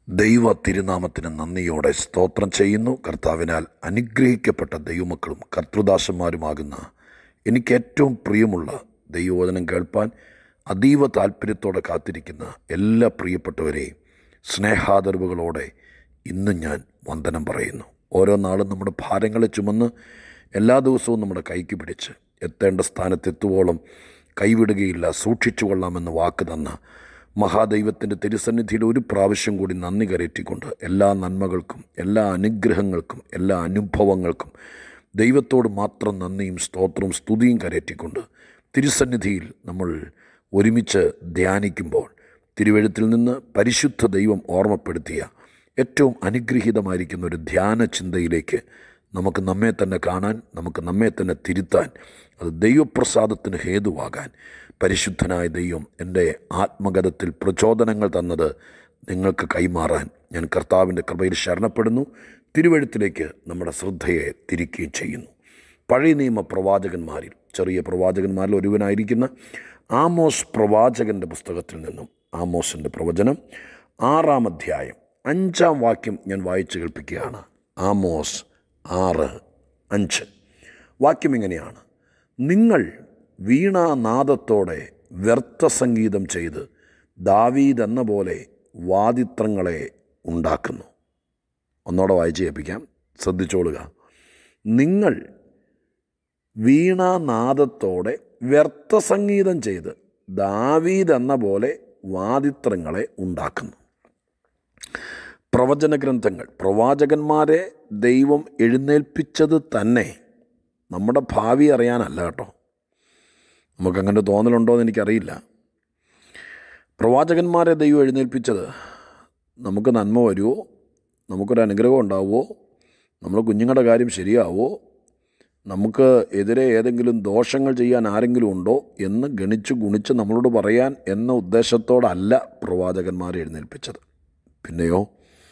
ദൈവ തിരുനാമത്തിന് നന്ദിയോടെ സ്തോത്രം ചെയ്യുന്നു കർത്താവിനാൽ അനുഗ്രഹിക്കപ്പെട്ട ദൈവമക്കളും കർത്തൃദാസന്മാരുമാകുന്ന എനിക്ക് ഏറ്റവും പ്രിയമുള്ള ദൈവവചനം കേൾപ്പാൻ അതീവ താല്പര്യത്തോടെ കാത്തിരിക്കുന്ന എല്ലാ പ്രിയപ്പെട്ടവരെയും സ്നേഹാദരവുകളോടെ ഇന്ന് ഞാൻ വന്ദനം പറയുന്നു ഓരോ നാളും നമ്മുടെ ഭാരങ്ങളെ ചുമന്ന് എല്ലാ ദിവസവും നമ്മുടെ കൈക്ക് പിടിച്ച് എത്തേണ്ട സ്ഥാനത്തെത്തുവോളം കൈവിടുകയില്ല സൂക്ഷിച്ചു കൊള്ളാമെന്ന് വാക്ക് തന്ന മഹാദൈവത്തിൻ്റെ തിരുസന്നിധിയിൽ ഒരു പ്രാവശ്യം കൂടി നന്ദി കരയറ്റിക്കൊണ്ട് എല്ലാ നന്മകൾക്കും എല്ലാ അനുഗ്രഹങ്ങൾക്കും എല്ലാ അനുഭവങ്ങൾക്കും ദൈവത്തോട് മാത്രം നന്ദിയും സ്തോത്രവും സ്തുതിയും കരയറ്റിക്കൊണ്ട് തിരുസന്നിധിയിൽ നമ്മൾ ഒരുമിച്ച് ധ്യാനിക്കുമ്പോൾ തിരുവഴുത്തിൽ നിന്ന് പരിശുദ്ധ ദൈവം ഓർമ്മപ്പെടുത്തിയ ഏറ്റവും അനുഗ്രഹീതമായിരിക്കുന്ന ഒരു ധ്യാന ചിന്തയിലേക്ക് നമുക്ക് നമ്മെ തന്നെ കാണാൻ നമുക്ക് നമ്മെ തന്നെ തിരുത്താൻ അത് ദൈവപ്രസാദത്തിന് ഹേതുവാകാൻ പരിശുദ്ധനായ ദൈവം എൻ്റെ ആത്മഗതത്തിൽ പ്രചോദനങ്ങൾ തന്നത് നിങ്ങൾക്ക് കൈമാറാൻ ഞാൻ കർത്താവിൻ്റെ കൃപയിൽ ശരണപ്പെടുന്നു തിരുവഴുത്തിലേക്ക് നമ്മുടെ ശ്രദ്ധയെ തിരിക്കുകയും ചെയ്യുന്നു പഴയ നിയമ പ്രവാചകന്മാരിൽ ചെറിയ പ്രവാചകന്മാരിൽ ഒരുവനായിരിക്കുന്ന ആമോസ് പ്രവാചകൻ്റെ പുസ്തകത്തിൽ നിന്നും ആമോസിൻ്റെ പ്രവചനം ആറാം അധ്യായം അഞ്ചാം വാക്യം ഞാൻ വായിച്ചു കേൾപ്പിക്കുകയാണ് ആമോസ് ആറ് അഞ്ച് വാക്യം ഇങ്ങനെയാണ് നിങ്ങൾ വീണാനാദത്തോടെ വ്യർത്ഥ സംഗീതം ചെയ്ത് ദാവീദ് എന്ന പോലെ വാദിത്രങ്ങളെ ഉണ്ടാക്കുന്നു ഒന്നോടെ വായിച്ച് കേൾപ്പിക്കാം ശ്രദ്ധിച്ചോളുക നിങ്ങൾ വീണാനാദത്തോടെ വ്യർത്ഥ സംഗീതം ചെയ്ത് ദാവീദ് എന്ന പോലെ വാദിത്രങ്ങളെ ഉണ്ടാക്കുന്നു പ്രവചന ഗ്രന്ഥങ്ങൾ പ്രവാചകന്മാരെ ദൈവം എഴുന്നേൽപ്പിച്ചത് തന്നെ നമ്മുടെ ഭാവി അറിയാനല്ല കേട്ടോ നമുക്കങ്ങനെ തോന്നലുണ്ടോ എന്ന് എനിക്കറിയില്ല പ്രവാചകന്മാരെ ദൈവം എഴുന്നേൽപ്പിച്ചത് നമുക്ക് നന്മ വരുമോ നമുക്കൊരു അനുഗ്രഹം ഉണ്ടാവുമോ നമ്മുടെ കുഞ്ഞുങ്ങളുടെ കാര്യം ശരിയാവോ നമുക്ക് എതിരെ ഏതെങ്കിലും ദോഷങ്ങൾ ചെയ്യാൻ ആരെങ്കിലും ഉണ്ടോ എന്ന് ഗണിച്ച് ഗുണിച്ച് നമ്മളോട് പറയാൻ എന്ന ഉദ്ദേശത്തോടല്ല പ്രവാചകന്മാരെ എഴുന്നേൽപ്പിച്ചത് പിന്നെയോ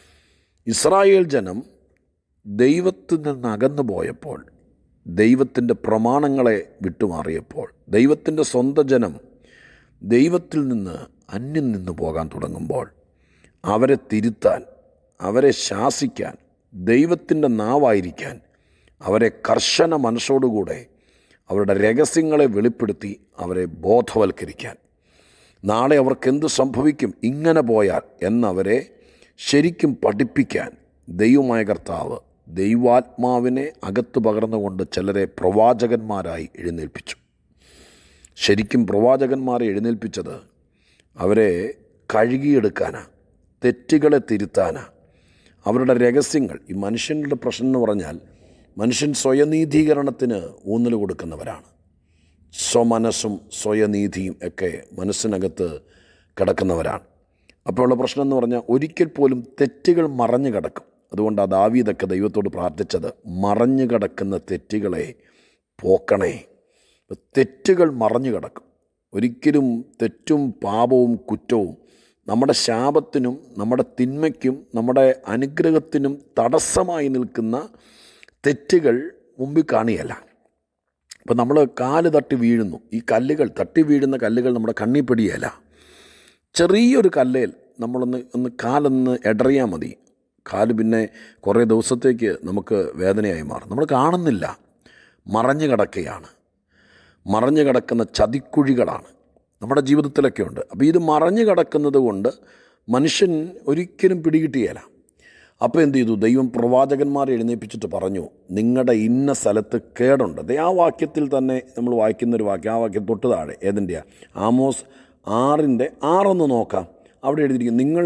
ഇസ്രായേൽ ജനം ദൈവത്തിൽ നിന്ന് അകന്നു പോയപ്പോൾ ദൈവത്തിൻ്റെ പ്രമാണങ്ങളെ വിട്ടുമാറിയപ്പോൾ ദൈവത്തിൻ്റെ സ്വന്തം ജനം ദൈവത്തിൽ നിന്ന് അന്യം നിന്ന് പോകാൻ തുടങ്ങുമ്പോൾ അവരെ തിരുത്താൻ അവരെ ശാസിക്കാൻ ദൈവത്തിൻ്റെ നാവായിരിക്കാൻ അവരെ കർശന മനസ്സോടുകൂടെ അവരുടെ രഹസ്യങ്ങളെ വെളിപ്പെടുത്തി അവരെ ബോധവൽക്കരിക്കാൻ നാളെ അവർക്കെന്ത് സംഭവിക്കും ഇങ്ങനെ പോയാൽ എന്നവരെ ശരിക്കും പഠിപ്പിക്കാൻ ദൈവമായ കർത്താവ് ദൈവാത്മാവിനെ അകത്ത് പകർന്നുകൊണ്ട് ചിലരെ പ്രവാചകന്മാരായി എഴുന്നേൽപ്പിച്ചു ശരിക്കും പ്രവാചകന്മാരെ എഴുന്നേൽപ്പിച്ചത് അവരെ കഴുകിയെടുക്കാനാണ് തെറ്റുകളെ തിരുത്താനാണ് അവരുടെ രഹസ്യങ്ങൾ ഈ മനുഷ്യൻ്റെ പ്രശ്നം എന്ന് പറഞ്ഞാൽ മനുഷ്യൻ സ്വയനീതീകരണത്തിന് ഊന്നൽ കൊടുക്കുന്നവരാണ് സ്വമനസ്സും സ്വയനീതിയും ഒക്കെ മനസ്സിനകത്ത് കിടക്കുന്നവരാണ് അപ്പോൾ ഉള്ള പ്രശ്നം എന്ന് പറഞ്ഞാൽ ഒരിക്കൽ പോലും തെറ്റുകൾ മറഞ്ഞു കിടക്കും അതുകൊണ്ട് ആ ദാവീദൊക്കെ ദൈവത്തോട് പ്രാർത്ഥിച്ചത് മറഞ്ഞു കിടക്കുന്ന തെറ്റുകളെ പോക്കണേ തെറ്റുകൾ മറഞ്ഞു കിടക്കും ഒരിക്കലും തെറ്റും പാപവും കുറ്റവും നമ്മുടെ ശാപത്തിനും നമ്മുടെ തിന്മയ്ക്കും നമ്മുടെ അനുഗ്രഹത്തിനും തടസ്സമായി നിൽക്കുന്ന തെറ്റുകൾ മുമ്പിൽ കാണിയല്ല അപ്പോൾ നമ്മൾ കാല് തട്ടി വീഴുന്നു ഈ കല്ലുകൾ തട്ടി വീഴുന്ന കല്ലുകൾ നമ്മുടെ കണ്ണി പിടിയല്ല ചെറിയൊരു കല്ലേൽ നമ്മളൊന്ന് ഒന്ന് കാലൊന്ന് ഇടറിയാൽ മതി കാല് പിന്നെ കുറേ ദിവസത്തേക്ക് നമുക്ക് വേദനയായി മാറും നമ്മൾ കാണുന്നില്ല മറഞ്ഞു കിടക്കുകയാണ് മറഞ്ഞു കിടക്കുന്ന ചതിക്കുഴികളാണ് നമ്മുടെ ജീവിതത്തിലൊക്കെ ഉണ്ട് അപ്പോൾ ഇത് മറഞ്ഞു കിടക്കുന്നത് കൊണ്ട് മനുഷ്യൻ ഒരിക്കലും പിടികിട്ടിയല്ല അപ്പോൾ എന്ത് ചെയ്തു ദൈവം പ്രവാചകന്മാരെ എഴുന്നേൽപ്പിച്ചിട്ട് പറഞ്ഞു നിങ്ങളുടെ ഇന്ന സ്ഥലത്ത് കേടുണ്ട് അതേ ആ വാക്യത്തിൽ തന്നെ നമ്മൾ വായിക്കുന്ന ഒരു വാക്യം ആ വാക്യം തൊട്ട് താഴെ ഏതിൻ്റെയാ ആമോസ് ആറിൻ്റെ ആറൊന്ന് നോക്കാം അവിടെ എഴുതിയിരിക്കും നിങ്ങൾ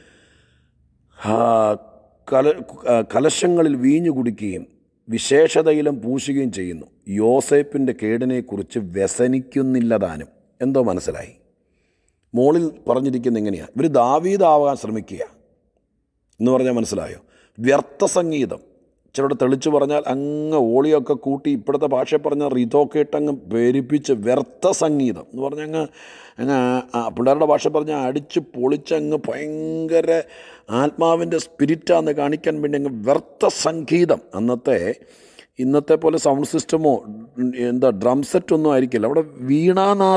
കല കലശങ്ങളിൽ വീഞ്ഞു കുടിക്കുകയും വിശേഷതയിലും പൂശുകയും ചെയ്യുന്നു യോസേപ്പിൻ്റെ കേടിനെക്കുറിച്ച് വ്യസനിക്കുന്നില്ലതാനും എന്തോ മനസ്സിലായി മോളിൽ പറഞ്ഞിരിക്കുന്ന എങ്ങനെയാണ് ഇവർ ദാവീദാവാൻ ശ്രമിക്കുക എന്ന് പറഞ്ഞാൽ മനസ്സിലായോ വ്യർത്ഥ സംഗീതം ചിലരുടെ തെളിച്ച് പറഞ്ഞാൽ അങ്ങ് ഓളിയൊക്കെ കൂട്ടി ഇപ്പോഴത്തെ ഭാഷ പറഞ്ഞാൽ റിതോക്കെ ഇട്ട് അങ്ങ് പെരിപ്പിച്ച് വ്യർത്ഥ സംഗീതം എന്ന് പറഞ്ഞാൽ അങ്ങ് അങ്ങ് പിള്ളേരുടെ ഭാഷ പറഞ്ഞാൽ അടിച്ച് പൊളിച്ച് അങ്ങ് ഭയങ്കര ആത്മാവിൻ്റെ സ്പിരിറ്റാന്ന് കാണിക്കാൻ വേണ്ടി അങ്ങ് വ്യർത്ഥ സംഗീതം അന്നത്തെ ഇന്നത്തെ പോലെ സൗണ്ട് സിസ്റ്റമോ എന്താ ഡ്രം സെറ്റൊന്നും ആയിരിക്കില്ല അവിടെ വീണാനാഥം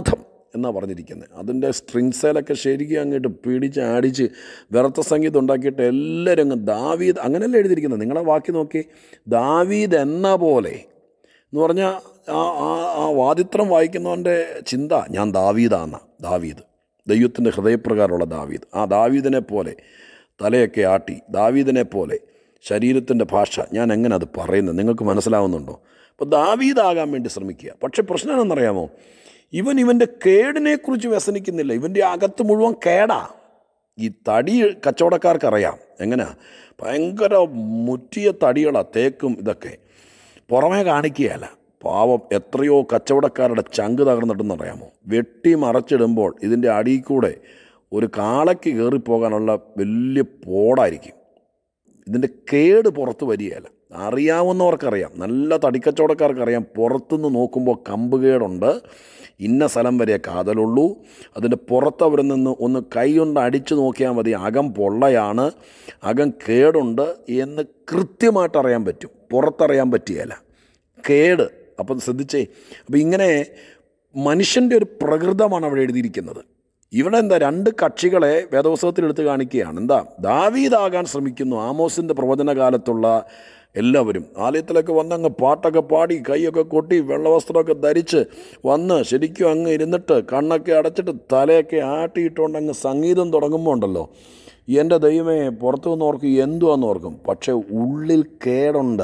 എന്നാണ് പറഞ്ഞിരിക്കുന്നത് അതിൻ്റെ സ്ട്രിങ്സേലൊക്കെ ശരിക്കും അങ്ങോട്ട് പിടിച്ച് ആടിച്ച് വ്യർത്ഥ സംഗീതം ഉണ്ടാക്കിയിട്ട് എല്ലാവരും അങ്ങ് ദാവീദ് അങ്ങനെയല്ല എഴുതിയിരിക്കുന്നത് നിങ്ങളെ വാക്കി നോക്കി ദാവീദ് എന്ന പോലെ എന്ന് പറഞ്ഞാൽ ആ ആ ആ വാദിത്രം വായിക്കുന്നവൻ്റെ ചിന്ത ഞാൻ ദാവീദാന്ന ദാവീദ് ദൈവത്തിൻ്റെ ഹൃദയപ്രകാരമുള്ള ദാവീദ് ആ ദാവീദിനെ പോലെ തലയൊക്കെ ആട്ടി ദാവീദിനെ പോലെ ശരീരത്തിൻ്റെ ഭാഷ ഞാൻ എങ്ങനെ അത് പറയുന്നത് നിങ്ങൾക്ക് മനസ്സിലാവുന്നുണ്ടോ അപ്പോൾ ദാവീദാകാൻ വേണ്ടി ശ്രമിക്കുക പക്ഷേ പ്രശ്നം എന്താണെന്നറിയാമോ ഇവൻ ഇവൻ്റെ കേടിനെക്കുറിച്ച് വ്യസനിക്കുന്നില്ല ഇവൻ്റെ അകത്ത് മുഴുവൻ കേടാ ഈ തടി കച്ചവടക്കാർക്കറിയാം എങ്ങനെയാ ഭയങ്കര മുറ്റിയ തടികളാണ് തേക്കും ഇതൊക്കെ പുറമേ കാണിക്കുകയല്ല പാവം എത്രയോ കച്ചവടക്കാരുടെ ചങ്ക് തകർന്നിട്ടെന്ന് അറിയാമോ വെട്ടി മറച്ചിടുമ്പോൾ ഇതിൻ്റെ അടിയിൽ കൂടെ ഒരു കാളയ്ക്ക് കയറിപ്പോകാനുള്ള വലിയ പോടായിരിക്കും ഇതിൻ്റെ കേട് പുറത്ത് വരികയല്ല അറിയാവുന്നവർക്കറിയാം നല്ല തടിക്കച്ചവടക്കാർക്കറിയാം പുറത്തുനിന്ന് നോക്കുമ്പോൾ കമ്പ് കേടുണ്ട് ഇന്ന സ്ഥലം വരെ കാതലുള്ളൂ അതിൻ്റെ പുറത്ത് അവിടെ നിന്ന് ഒന്ന് കൈ കൊണ്ട് അടിച്ചു നോക്കിയാൽ മതി അകം പൊള്ളയാണ് അകം കേടുണ്ട് എന്ന് കൃത്യമായിട്ട് അറിയാൻ പറ്റും പുറത്തറിയാൻ പറ്റുകയില്ല കേട് അപ്പം ശ്രദ്ധിച്ചേ അപ്പം ഇങ്ങനെ മനുഷ്യൻ്റെ ഒരു പ്രകൃതമാണ് അവിടെ എഴുതിയിരിക്കുന്നത് ഇവിടെ എന്താ രണ്ട് കക്ഷികളെ വേദപുസ്തകത്തിൽ എടുത്ത് കാണിക്കുകയാണ് എന്താ ദാവീദാകാൻ ശ്രമിക്കുന്നു ആമോസിൻ്റെ പ്രവചനകാലത്തുള്ള എല്ലാവരും ആലയത്തിലൊക്കെ വന്ന് അങ്ങ് പാട്ടൊക്കെ പാടി കൈയൊക്കെ കൊട്ടി വെള്ളവസ്ത്രമൊക്കെ ധരിച്ച് വന്ന് ശരിക്കും അങ്ങ് ഇരുന്നിട്ട് കണ്ണൊക്കെ അടച്ചിട്ട് തലയൊക്കെ ആട്ടിയിട്ടുകൊണ്ട് അങ്ങ് സംഗീതം തുടങ്ങുമ്പോൾ ഉണ്ടല്ലോ എൻ്റെ ദൈവമേ പുറത്തു നിന്ന് ഓർക്കും എന്തുവാന്ന് ഓർക്കും പക്ഷേ ഉള്ളിൽ കേടുണ്ട്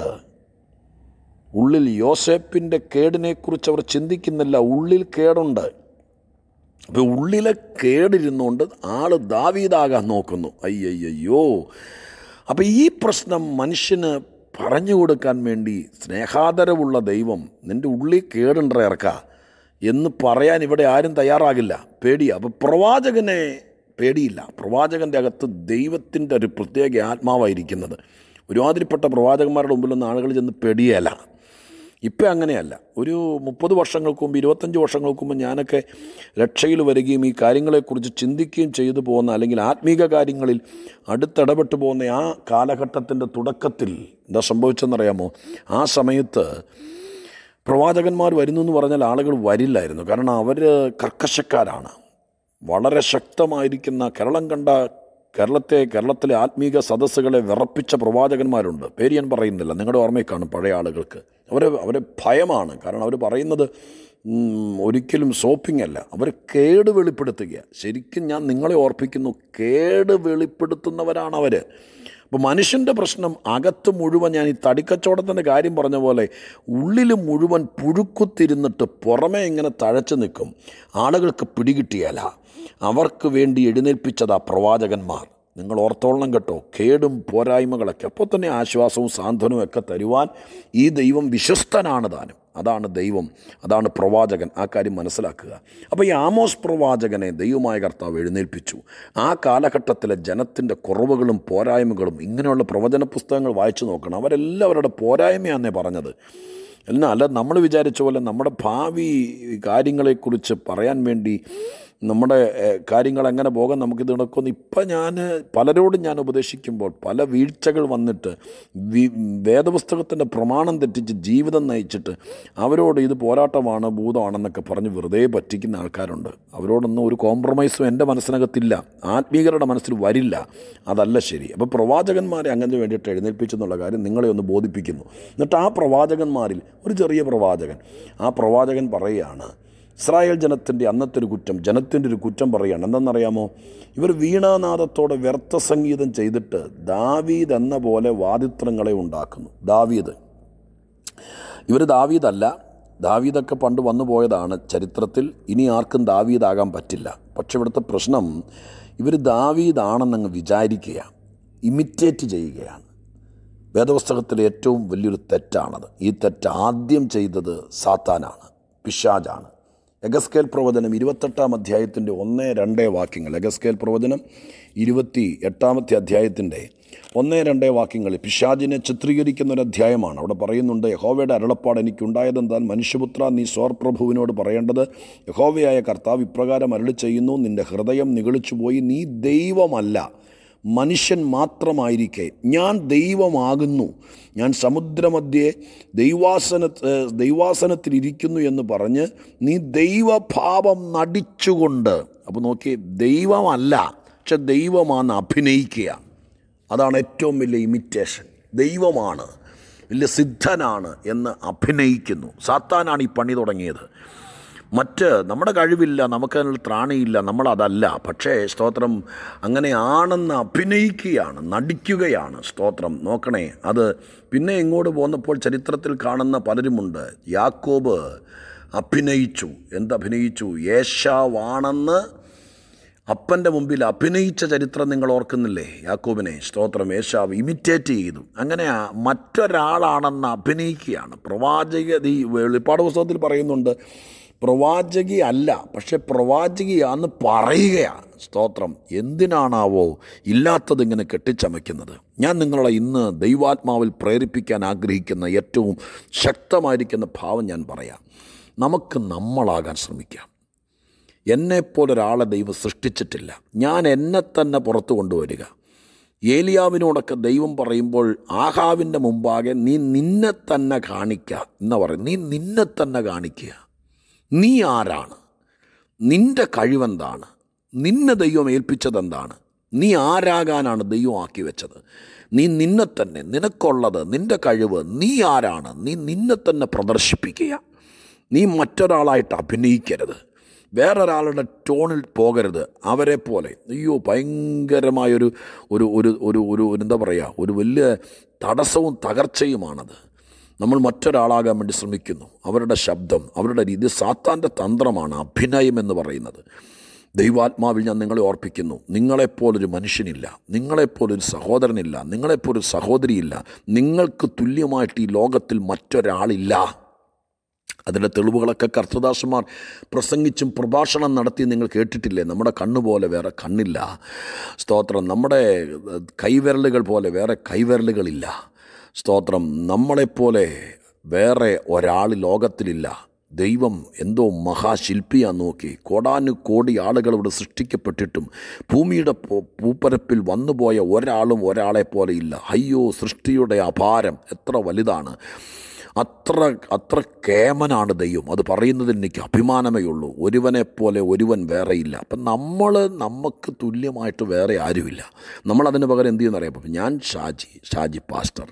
ഉള്ളിൽ യോസേപ്പിൻ്റെ കേടിനെക്കുറിച്ച് അവർ ചിന്തിക്കുന്നില്ല ഉള്ളിൽ കേടുണ്ട് അപ്പോൾ ഉള്ളിലെ കേടിരുന്നുകൊണ്ട് ആള് ദാവീദാകാൻ നോക്കുന്നു അയ്യയ്യോ അപ്പോൾ ഈ പ്രശ്നം മനുഷ്യന് പറഞ്ഞു കൊടുക്കാൻ വേണ്ടി സ്നേഹാദരവുള്ള ദൈവം നിൻ്റെ ഉള്ളിൽ കേടുണ്ട ഇറക്ക എന്ന് പറയാൻ ഇവിടെ ആരും തയ്യാറാകില്ല പേടിയ അപ്പോൾ പ്രവാചകനെ പേടിയില്ല പ്രവാചകൻ്റെ അകത്ത് ദൈവത്തിൻ്റെ ഒരു പ്രത്യേക ആത്മാവായിരിക്കുന്നത് ഒരുമാതിരിപ്പെട്ട പ്രവാചകന്മാരുടെ മുമ്പിലൊന്നും ആളുകൾ ചെന്ന് പേടിയല്ല ഇപ്പം അങ്ങനെയല്ല ഒരു മുപ്പത് വർഷങ്ങൾക്ക് മുമ്പ് ഇരുപത്തഞ്ച് വർഷങ്ങൾക്ക് മുമ്പ് ഞാനൊക്കെ രക്ഷയിൽ വരികയും ഈ കാര്യങ്ങളെക്കുറിച്ച് ചിന്തിക്കുകയും ചെയ്തു പോകുന്ന അല്ലെങ്കിൽ ആത്മീക കാര്യങ്ങളിൽ അടുത്തിടപെട്ട് പോകുന്ന ആ കാലഘട്ടത്തിൻ്റെ തുടക്കത്തിൽ എന്താ സംഭവിച്ചെന്നറിയാമോ ആ സമയത്ത് പ്രവാചകന്മാർ വരുന്നു എന്ന് പറഞ്ഞാൽ ആളുകൾ വരില്ലായിരുന്നു കാരണം അവർ കർക്കശക്കാരാണ് വളരെ ശക്തമായിരിക്കുന്ന കേരളം കണ്ട കേരളത്തെ കേരളത്തിലെ ആത്മീക സദസ്സുകളെ വിറപ്പിച്ച പ്രവാചകന്മാരുണ്ട് പേര് ഞാൻ പറയുന്നില്ല നിങ്ങളുടെ ഓർമ്മയിൽ കാണും പഴയ ആളുകൾക്ക് അവരെ അവരെ ഭയമാണ് കാരണം അവർ പറയുന്നത് ഒരിക്കലും സോപ്പിംഗ് അല്ല അവർ കേട് വെളിപ്പെടുത്തുക ശരിക്കും ഞാൻ നിങ്ങളെ ഓർപ്പിക്കുന്നു കേട് വെളിപ്പെടുത്തുന്നവരാണ് അവർ അപ്പോൾ മനുഷ്യൻ്റെ പ്രശ്നം അകത്ത് മുഴുവൻ ഞാൻ ഈ തടിക്കച്ചവടത്തിൻ്റെ കാര്യം പറഞ്ഞ പോലെ ഉള്ളിൽ മുഴുവൻ പുഴുക്കുത്തിരുന്നിട്ട് പുറമേ ഇങ്ങനെ തഴച്ചു നിൽക്കും ആളുകൾക്ക് പിടികിട്ടിയല്ല അവർക്ക് വേണ്ടി എഴുന്നേൽപ്പിച്ചതാ പ്രവാചകന്മാർ നിങ്ങൾ ഓർത്തോളണം കേട്ടോ കേടും പോരായ്മകളൊക്കെ അപ്പോൾ തന്നെ ആശ്വാസവും സാന്ത്വനവും ഒക്കെ തരുവാൻ ഈ ദൈവം വിശ്വസ്തനാണ് താനും അതാണ് ദൈവം അതാണ് പ്രവാചകൻ ആ കാര്യം മനസ്സിലാക്കുക അപ്പോൾ ഈ ആമോസ് പ്രവാചകനെ ദൈവമായ കർത്താവ് എഴുന്നേൽപ്പിച്ചു ആ കാലഘട്ടത്തിലെ ജനത്തിൻ്റെ കുറവുകളും പോരായ്മകളും ഇങ്ങനെയുള്ള പ്രവചന പുസ്തകങ്ങൾ വായിച്ചു നോക്കണം അവരെല്ലാവരുടെ പോരായ്മയാണെന്നേ പറഞ്ഞത് എന്നാൽ അല്ല നമ്മൾ വിചാരിച്ച പോലെ നമ്മുടെ ഭാവി കാര്യങ്ങളെക്കുറിച്ച് പറയാൻ വേണ്ടി നമ്മുടെ കാര്യങ്ങൾ എങ്ങനെ പോകാൻ നമുക്കിത് നടക്കുമെന്ന് ഇപ്പം ഞാൻ പലരോടും ഞാൻ ഉപദേശിക്കുമ്പോൾ പല വീഴ്ചകൾ വന്നിട്ട് വി വേദപുസ്തകത്തിൻ്റെ പ്രമാണം തെറ്റിച്ച് ജീവിതം നയിച്ചിട്ട് അവരോട് ഇത് പോരാട്ടമാണ് ഭൂതമാണെന്നൊക്കെ പറഞ്ഞ് വെറുതെ പറ്റിക്കുന്ന ആൾക്കാരുണ്ട് അവരോടൊന്നും ഒരു കോംപ്രമൈസും എൻ്റെ മനസ്സിനകത്തില്ല ആത്മീകരുടെ മനസ്സിൽ വരില്ല അതല്ല ശരി അപ്പോൾ പ്രവാചകന്മാരെ അങ്ങനെ വേണ്ടിയിട്ട് എഴുന്നേൽപ്പിച്ചെന്നുള്ള കാര്യം നിങ്ങളെ ഒന്ന് ബോധിപ്പിക്കുന്നു എന്നിട്ട് ആ പ്രവാചകന്മാരിൽ ഒരു ചെറിയ പ്രവാചകൻ ആ പ്രവാചകൻ പറയുകയാണ് ഇസ്രായേൽ ജനത്തിൻ്റെ അന്നത്തെ ഒരു കുറ്റം ജനത്തിൻ്റെ ഒരു കുറ്റം പറയുകയാണ് എന്തെന്നറിയാമോ ഇവർ വീണാനാദത്തോടെ വ്യർത്ഥ സംഗീതം ചെയ്തിട്ട് ദാവീദ് എന്ന പോലെ വാദിത്രങ്ങളെ ഉണ്ടാക്കുന്നു ദാവീദ് ഇവർ ദാവീദല്ല ദാവീദൊക്കെ പണ്ട് വന്നു പോയതാണ് ചരിത്രത്തിൽ ഇനി ആർക്കും ദാവീദാകാൻ പറ്റില്ല പക്ഷെ ഇവിടുത്തെ പ്രശ്നം ഇവർ ദാവീദാണെന്നങ്ങ് വിചാരിക്കുക ഇമിറ്റേറ്റ് ചെയ്യുകയാണ് വേദപുസ്തകത്തിലെ ഏറ്റവും വലിയൊരു തെറ്റാണത് ഈ തെറ്റ് ആദ്യം ചെയ്തത് സാത്താനാണ് പിശാജാണ് എഗസ്കേൽ പ്രവചനം ഇരുപത്തെട്ടാം അധ്യായത്തിൻ്റെ ഒന്ന് രണ്ട് വാക്യങ്ങൾ എഗസ്കേൽ പ്രവചനം ഇരുപത്തി എട്ടാമത്തെ അധ്യായത്തിൻ്റെ ഒന്ന് രണ്ട് വാക്യങ്ങളിൽ പിശാജിനെ ചിത്രീകരിക്കുന്ന ഒരു അധ്യായമാണ് അവിടെ പറയുന്നുണ്ട് യഹോവയുടെ അരുളപ്പാട് എനിക്കുണ്ടായതെന്താൽ മനുഷ്യപുത്ര നീ സ്വർപ്രഭുവിനോട് പറയേണ്ടത് യഹോവയായ കർത്താവ് ഇപ്രകാരം അരുളി ചെയ്യുന്നു നിന്റെ ഹൃദയം നിഗളിച്ചു പോയി നീ ദൈവമല്ല മനുഷ്യൻ മാത്രമായിരിക്കെ ഞാൻ ദൈവമാകുന്നു ഞാൻ സമുദ്രമധ്യേ ദൈവാസന ദൈവാസനത്തിലിരിക്കുന്നു എന്ന് പറഞ്ഞ് നീ ദൈവഭാവം നടിച്ചുകൊണ്ട് അപ്പോൾ നോക്കി ദൈവമല്ല പക്ഷെ ദൈവമാണ് അഭിനയിക്കുക അതാണ് ഏറ്റവും വലിയ ഇമിറ്റേഷൻ ദൈവമാണ് വലിയ സിദ്ധനാണ് എന്ന് അഭിനയിക്കുന്നു സാത്താനാണ് ഈ പണി തുടങ്ങിയത് മറ്റ് നമ്മുടെ കഴിവില്ല നമുക്കതിനുള്ള ത്രാണിയില്ല നമ്മളതല്ല പക്ഷേ സ്തോത്രം അങ്ങനെയാണെന്ന് അഭിനയിക്കുകയാണ് നടിക്കുകയാണ് സ്തോത്രം നോക്കണേ അത് പിന്നെ ഇങ്ങോട്ട് പോന്നപ്പോൾ ചരിത്രത്തിൽ കാണുന്ന പലരുമുണ്ട് യാക്കോബ് അഭിനയിച്ചു എന്തഭിനയിച്ചു യേശാവാണെന്ന് അപ്പൻ്റെ മുമ്പിൽ അഭിനയിച്ച ചരിത്രം നിങ്ങൾ ഓർക്കുന്നില്ലേ യാക്കോബിനെ സ്തോത്രം യേശാവ് ഇമിറ്റേറ്റ് ചെയ്തു അങ്ങനെ മറ്റൊരാളാണെന്ന് അഭിനയിക്കുകയാണ് പ്രവാചക ഈ വെളിപ്പാട് പുസ്തകത്തിൽ പറയുന്നുണ്ട് പ്രവാചകി അല്ല പക്ഷെ പ്രവാചകിയാന്ന് പറയുകയാണ് സ്തോത്രം എന്തിനാണാവോ ഇല്ലാത്തത് ഇങ്ങനെ കെട്ടിച്ചമയ്ക്കുന്നത് ഞാൻ നിങ്ങളെ ഇന്ന് ദൈവാത്മാവിൽ പ്രേരിപ്പിക്കാൻ ആഗ്രഹിക്കുന്ന ഏറ്റവും ശക്തമായിരിക്കുന്ന ഭാവം ഞാൻ പറയാം നമുക്ക് നമ്മളാകാൻ ശ്രമിക്കാം എന്നെപ്പോലൊരാളെ ദൈവം സൃഷ്ടിച്ചിട്ടില്ല ഞാൻ എന്നെ തന്നെ പുറത്തു കൊണ്ടുവരിക ഏലിയാവിനോടൊക്കെ ദൈവം പറയുമ്പോൾ ആഹാവിൻ്റെ മുമ്പാകെ നീ നിന്നെ തന്നെ കാണിക്കുക എന്ന് പറയും നീ നിന്നെ തന്നെ കാണിക്കുക നീ ആരാണ് നിൻ്റെ കഴിവെന്താണ് നിന്നെ ദൈവം ഏൽപ്പിച്ചതെന്താണ് നീ ആരാകാനാണ് ദൈവം ആക്കി വെച്ചത് നീ നിന്നെ തന്നെ നിനക്കുള്ളത് നിൻ്റെ കഴിവ് നീ ആരാണ് നീ നിന്നെ തന്നെ പ്രദർശിപ്പിക്കുക നീ മറ്റൊരാളായിട്ട് അഭിനയിക്കരുത് വേറൊരാളുടെ ടോണിൽ പോകരുത് അവരെ പോലെ അയ്യോ ഭയങ്കരമായൊരു ഒരു ഒരു ഒരു ഒരു എന്താ പറയുക ഒരു വലിയ തടസ്സവും തകർച്ചയുമാണത് നമ്മൾ മറ്റൊരാളാകാൻ വേണ്ടി ശ്രമിക്കുന്നു അവരുടെ ശബ്ദം അവരുടെ രീതി സാത്താൻ്റെ തന്ത്രമാണ് അഭിനയം എന്ന് പറയുന്നത് ദൈവാത്മാവിൽ ഞാൻ നിങ്ങളെ ഓർപ്പിക്കുന്നു നിങ്ങളെപ്പോലൊരു മനുഷ്യനില്ല നിങ്ങളെപ്പോലൊരു സഹോദരനില്ല നിങ്ങളെപ്പോലൊരു സഹോദരിയില്ല നിങ്ങൾക്ക് തുല്യമായിട്ട് ഈ ലോകത്തിൽ മറ്റൊരാളില്ല അതിൻ്റെ തെളിവുകളൊക്കെ കർത്തദാസന്മാർ പ്രസംഗിച്ചും പ്രഭാഷണം നടത്തി നിങ്ങൾ കേട്ടിട്ടില്ലേ നമ്മുടെ കണ്ണുപോലെ വേറെ കണ്ണില്ല സ്തോത്രം നമ്മുടെ കൈവിരലുകൾ പോലെ വേറെ കൈവിരലുകളില്ല സ്തോത്രം നമ്മളെപ്പോലെ വേറെ ഒരാൾ ലോകത്തിലില്ല ദൈവം എന്തോ മഹാശില്പിയാന്ന് നോക്കി കോടാനു കോടി ആളുകൾ ഇവിടെ സൃഷ്ടിക്കപ്പെട്ടിട്ടും ഭൂമിയുടെ പൂപ്പരപ്പിൽ വന്നുപോയ ഒരാളും ഒരാളെ പോലെ ഇല്ല അയ്യോ സൃഷ്ടിയുടെ അപാരം എത്ര വലുതാണ് അത്ര അത്ര കേമനാണ് ദൈവം അത് പറയുന്നതിൽ എനിക്ക് അഭിമാനമേ ഉള്ളൂ ഒരുവനെ പോലെ ഒരുവൻ വേറെയില്ല അപ്പം നമ്മൾ നമുക്ക് തുല്യമായിട്ട് വേറെ ആരുമില്ല നമ്മളതിന് പകരം എന്ത് ചെയ്യുന്നറിയാം അപ്പം ഞാൻ ഷാജി ഷാജി പാസ്റ്റർ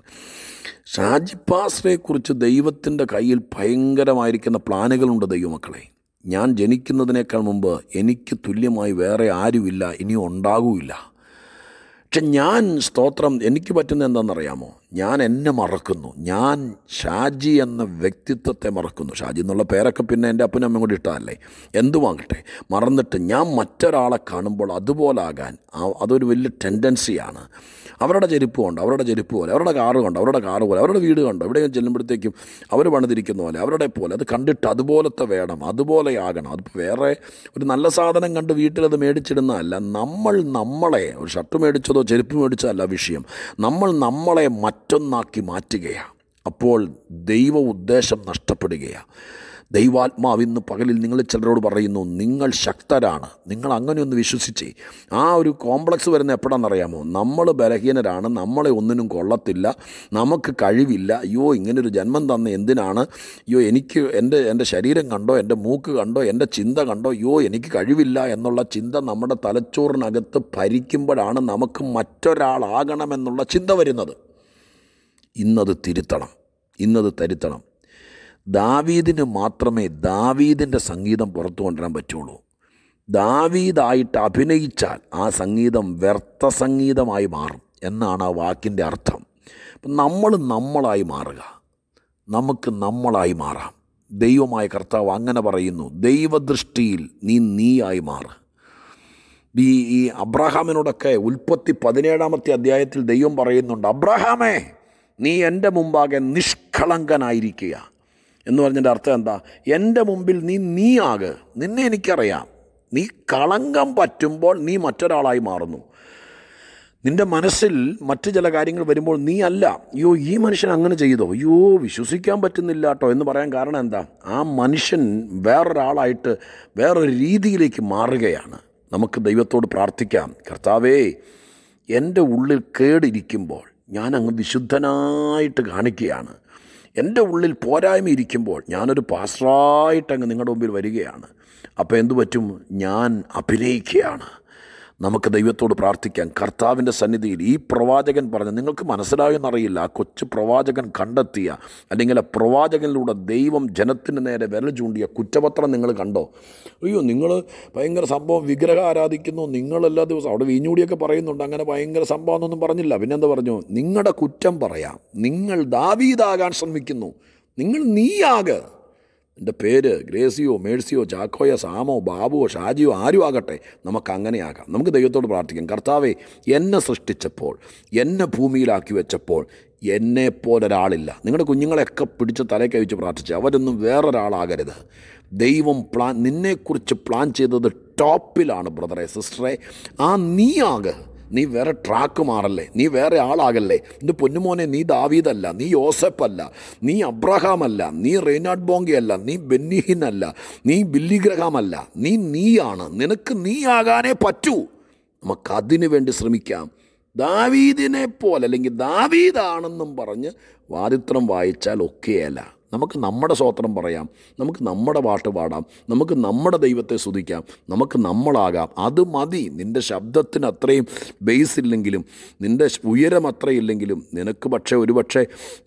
ഷാജി പാസ്റ്ററെക്കുറിച്ച് ദൈവത്തിൻ്റെ കയ്യിൽ ഭയങ്കരമായിരിക്കുന്ന പ്ലാനുകളുണ്ട് ദൈവമക്കളെ ഞാൻ ജനിക്കുന്നതിനേക്കാൾ മുമ്പ് എനിക്ക് തുല്യമായി വേറെ ആരുമില്ല ഇനിയും ഉണ്ടാകൂല്ല പക്ഷെ ഞാൻ സ്തോത്രം എനിക്ക് പറ്റുന്ന എന്താണെന്നറിയാമോ ഞാൻ എന്നെ മറക്കുന്നു ഞാൻ ഷാജി എന്ന വ്യക്തിത്വത്തെ മറക്കുന്നു ഷാജി എന്നുള്ള പേരൊക്കെ പിന്നെ എൻ്റെ അപ്പനും അമ്മയും കൂടി ഇട്ടതല്ലേ എന്തുവാകട്ടെ മറന്നിട്ട് ഞാൻ മറ്റൊരാളെ കാണുമ്പോൾ അതുപോലാകാൻ അതൊരു വലിയ ടെൻഡൻസിയാണ് അവരുടെ ചെരുപ്പ് കൊണ്ട് അവരുടെ ചെരുപ്പ് പോലെ അവരുടെ കാറ് കണ്ടോ അവരുടെ കാറ് പോലെ അവരുടെ വീട് കണ്ടോ എവിടെയും ചെല്ലുമ്പോഴത്തേക്കും അവർ പണിതിരിക്കുന്ന പോലെ അവരുടെ പോലെ അത് കണ്ടിട്ട് അതുപോലത്തെ വേണം അതുപോലെ ആകണം അത് വേറെ ഒരു നല്ല സാധനം കണ്ട് വീട്ടിലത് മേടിച്ചിടുന്നതല്ല നമ്മൾ നമ്മളെ ഒരു ഷർട്ട് മേടിച്ചതോ ചെരുപ്പ് മേടിച്ചതല്ല വിഷയം നമ്മൾ നമ്മളെ മറ്റൊന്നാക്കി മാറ്റുകയാണ് അപ്പോൾ ദൈവ ഉദ്ദേശം നഷ്ടപ്പെടുകയാണ് ദൈവാത്മാവ് ഇന്ന് പകലിൽ നിങ്ങൾ ചിലരോട് പറയുന്നു നിങ്ങൾ ശക്തരാണ് നിങ്ങൾ അങ്ങനെയൊന്ന് വിശ്വസിച്ചേ ആ ഒരു കോംപ്ലക്സ് വരുന്ന എപ്പോഴാണെന്നറിയാമോ നമ്മൾ ബലഹീനരാണ് നമ്മളെ ഒന്നിനും കൊള്ളത്തില്ല നമുക്ക് കഴിവില്ല അയ്യോ ഇങ്ങനൊരു ജന്മം തന്ന എന്തിനാണ് അയ്യോ എനിക്ക് എൻ്റെ എൻ്റെ ശരീരം കണ്ടോ എൻ്റെ മൂക്ക് കണ്ടോ എൻ്റെ ചിന്ത കണ്ടോ അയ്യോ എനിക്ക് കഴിവില്ല എന്നുള്ള ചിന്ത നമ്മുടെ തലച്ചോറിനകത്ത് ഭരിക്കുമ്പോഴാണ് നമുക്ക് മറ്റൊരാളാകണമെന്നുള്ള ചിന്ത വരുന്നത് ഇന്നത് തിരുത്തണം ഇന്നത് തരുത്തണം ദാവീദിന് മാത്രമേ ദാവീദിൻ്റെ സംഗീതം പുറത്തു കൊണ്ടുവരാൻ പറ്റുള്ളൂ ദാവീദായിട്ട് അഭിനയിച്ചാൽ ആ സംഗീതം വ്യർത്ഥ സംഗീതമായി മാറും എന്നാണ് ആ വാക്കിൻ്റെ അർത്ഥം അപ്പം നമ്മൾ നമ്മളായി മാറുക നമുക്ക് നമ്മളായി മാറാം ദൈവമായ കർത്താവ് അങ്ങനെ പറയുന്നു ദൈവദൃഷ്ടിയിൽ നീ നീയായി മാറുക ഈ ഈ അബ്രഹാമിനോടൊക്കെ ഉൽപ്പത്തി പതിനേഴാമത്തെ അധ്യായത്തിൽ ദൈവം പറയുന്നുണ്ട് അബ്രഹാമേ നീ എൻ്റെ മുമ്പാകെ നിഷ്കളങ്കനായിരിക്കുക എന്ന് പറഞ്ഞതിൻ്റെ അർത്ഥം എന്താ എൻ്റെ മുമ്പിൽ നീ നീ ആക് നിന്നെ എനിക്കറിയാം നീ കളങ്കം പറ്റുമ്പോൾ നീ മറ്റൊരാളായി മാറുന്നു നിൻ്റെ മനസ്സിൽ മറ്റു ചില കാര്യങ്ങൾ വരുമ്പോൾ നീ അല്ല അയ്യോ ഈ മനുഷ്യൻ അങ്ങനെ ചെയ്തോ അയ്യോ വിശ്വസിക്കാൻ പറ്റുന്നില്ല കേട്ടോ എന്ന് പറയാൻ കാരണം എന്താ ആ മനുഷ്യൻ വേറൊരാളായിട്ട് വേറൊരു രീതിയിലേക്ക് മാറുകയാണ് നമുക്ക് ദൈവത്തോട് പ്രാർത്ഥിക്കാം കർത്താവേ എൻ്റെ ഉള്ളിൽ കേടിരിക്കുമ്പോൾ ഞാൻ അങ്ങ് വിശുദ്ധനായിട്ട് കാണിക്കുകയാണ് എൻ്റെ ഉള്ളിൽ പോരായ്മ ഇരിക്കുമ്പോൾ ഞാനൊരു പാസ്റ്ററായിട്ട് അങ്ങ് നിങ്ങളുടെ മുമ്പിൽ വരികയാണ് അപ്പോൾ എന്തു പറ്റും ഞാൻ അഭിനയിക്കുകയാണ് നമുക്ക് ദൈവത്തോട് പ്രാർത്ഥിക്കാം കർത്താവിൻ്റെ സന്നിധിയിൽ ഈ പ്രവാചകൻ പറഞ്ഞ നിങ്ങൾക്ക് മനസ്സിലായെന്നറിയില്ല ആ കൊച്ചു പ്രവാചകൻ കണ്ടെത്തിയ അല്ലെങ്കിൽ ആ പ്രവാചകനിലൂടെ ദൈവം ജനത്തിന് നേരെ വിരൽ ചൂണ്ടിയ കുറ്റപത്രം നിങ്ങൾ കണ്ടോ അയ്യോ നിങ്ങൾ ഭയങ്കര സംഭവം വിഗ്രഹം ആരാധിക്കുന്നു നിങ്ങളെല്ലാ ദിവസവും അവിടെ വീഞ്ഞൂടിയൊക്കെ പറയുന്നുണ്ട് അങ്ങനെ ഭയങ്കര സംഭവം എന്നൊന്നും പറഞ്ഞില്ല പിന്നെന്താ പറഞ്ഞു നിങ്ങളുടെ കുറ്റം പറയാം നിങ്ങൾ ദാവീദാകാൻ ശ്രമിക്കുന്നു നിങ്ങൾ നീയാകെ എൻ്റെ പേര് ഗ്രേസിയോ മേഴ്സിയോ ചാക്കോയോ സാമോ ബാബുവോ ഷാജിയോ ആരും ആകട്ടെ നമുക്ക് അങ്ങനെയാകാം നമുക്ക് ദൈവത്തോട് പ്രാർത്ഥിക്കാം കർത്താവെ എന്നെ സൃഷ്ടിച്ചപ്പോൾ എന്നെ ഭൂമിയിലാക്കി വെച്ചപ്പോൾ എന്നെപ്പോലൊരാളില്ല നിങ്ങളുടെ കുഞ്ഞുങ്ങളെയൊക്കെ പിടിച്ച് തലയ്ക്ക് വെച്ച് പ്രാർത്ഥിച്ച് അവരൊന്നും വേറൊരാളാകരുത് ദൈവം പ്ലാൻ നിന്നെക്കുറിച്ച് പ്ലാൻ ചെയ്തത് ടോപ്പിലാണ് ബ്രദറെ സിസ്റ്ററെ ആ നീയാകെ നീ വേറെ ട്രാക്ക് മാറല്ലേ നീ വേറെ ആളാകല്ലേ എൻ്റെ പൊന്നുമോനെ നീ ദാവീദല്ല നീ യോസഫല്ല നീ അബ്രഹാം അല്ല നീ റെയ്നാഡ് ബോങ്കി അല്ല നീ ബെന്നിഹിൻ അല്ല നീ ബില്ലി ഗ്രഹാം അല്ല നീ നീയാണ് നിനക്ക് നീയാകാനേ പറ്റൂ നമുക്കതിനു വേണ്ടി ശ്രമിക്കാം ദാവീദിനെ പോലെ അല്ലെങ്കിൽ ദാവീദാണെന്നും പറഞ്ഞ് വാദിത്രം വായിച്ചാൽ ഒക്കെയല്ല നമുക്ക് നമ്മുടെ സ്വോത്രം പറയാം നമുക്ക് നമ്മുടെ പാട്ട് പാടാം നമുക്ക് നമ്മുടെ ദൈവത്തെ സ്തുതിക്കാം നമുക്ക് നമ്മളാകാം അത് മതി നിൻ്റെ ശബ്ദത്തിന് അത്രയും ബേസ് ഇല്ലെങ്കിലും നിൻ്റെ ഉയരം അത്രയില്ലെങ്കിലും നിനക്ക് പക്ഷേ ഒരുപക്ഷെ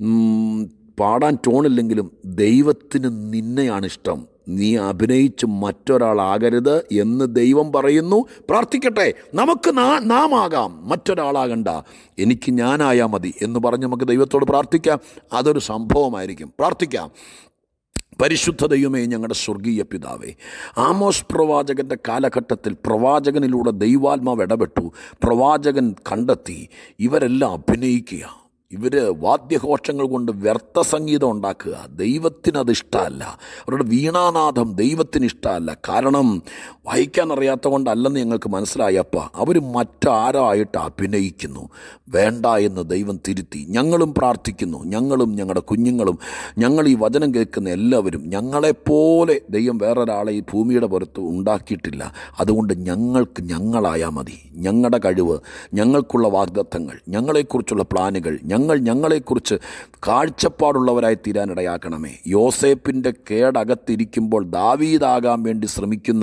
ഉം, പാടാൻ ടോണില്ലെങ്കിലും ദൈവത്തിന് നിന്നെയാണ് ഇഷ്ടം നീ അഭിനയിച്ച് മറ്റൊരാളാകരുത് എന്ന് ദൈവം പറയുന്നു പ്രാർത്ഥിക്കട്ടെ നമുക്ക് നാ- നാം ആകാം മറ്റൊരാളാകണ്ട എനിക്ക് ഞാനായാൽ മതി എന്ന് പറഞ്ഞ് നമുക്ക് ദൈവത്തോട് പ്രാർത്ഥിക്കാം അതൊരു സംഭവമായിരിക്കും പ്രാർത്ഥിക്കാം പരിശുദ്ധ ദൈവമേ ഞങ്ങളുടെ സ്വർഗീയ പിതാവേ ആമോസ് പ്രവാചകൻ്റെ കാലഘട്ടത്തിൽ പ്രവാചകനിലൂടെ ദൈവാത്മാവ് ഇടപെട്ടു പ്രവാചകൻ കണ്ടെത്തി ഇവരെല്ലാം അഭിനയിക്കുക ഇവർ വാദ്യഘോഷങ്ങൾ കൊണ്ട് വ്യർത്ഥ സംഗീതം ഉണ്ടാക്കുക ദൈവത്തിനത് ഇഷ്ടമല്ല അവരുടെ വീണാനാഥം ദൈവത്തിന് ഇഷ്ടമല്ല കാരണം വായിക്കാൻ അറിയാത്ത കൊണ്ടല്ലെന്ന് ഞങ്ങൾക്ക് മനസ്സിലായപ്പ അവർ മറ്റാരായിട്ട് അഭിനയിക്കുന്നു വേണ്ട എന്ന് ദൈവം തിരുത്തി ഞങ്ങളും പ്രാർത്ഥിക്കുന്നു ഞങ്ങളും ഞങ്ങളുടെ കുഞ്ഞുങ്ങളും ഞങ്ങൾ ഈ വചനം കേൾക്കുന്ന എല്ലാവരും ഞങ്ങളെപ്പോലെ ദൈവം വേറൊരാളെ ഈ ഭൂമിയുടെ പുറത്ത് ഉണ്ടാക്കിയിട്ടില്ല അതുകൊണ്ട് ഞങ്ങൾക്ക് ഞങ്ങളായാൽ മതി ഞങ്ങളുടെ കഴിവ് ഞങ്ങൾക്കുള്ള വാഗ്ദത്തങ്ങൾ ഞങ്ങളെക്കുറിച്ചുള്ള പ്ലാനുകൾ ഞങ്ങൾ ഞങ്ങളെക്കുറിച്ച് കാഴ്ചപ്പാടുള്ളവരായി തീരാനിടയാക്കണമേ യോസേപ്പിൻ്റെ കേടകത്തിരിക്കുമ്പോൾ ദാവീദാകാൻ വേണ്ടി ശ്രമിക്കുന്ന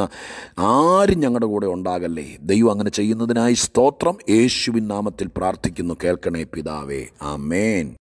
ആരും ഞങ്ങളുടെ കൂടെ ഉണ്ടാകല്ലേ ദൈവം അങ്ങനെ ചെയ്യുന്നതിനായി സ്തോത്രം യേശുവിൻ നാമത്തിൽ പ്രാർത്ഥിക്കുന്നു കേൾക്കണേ പിതാവേ ആമേൻ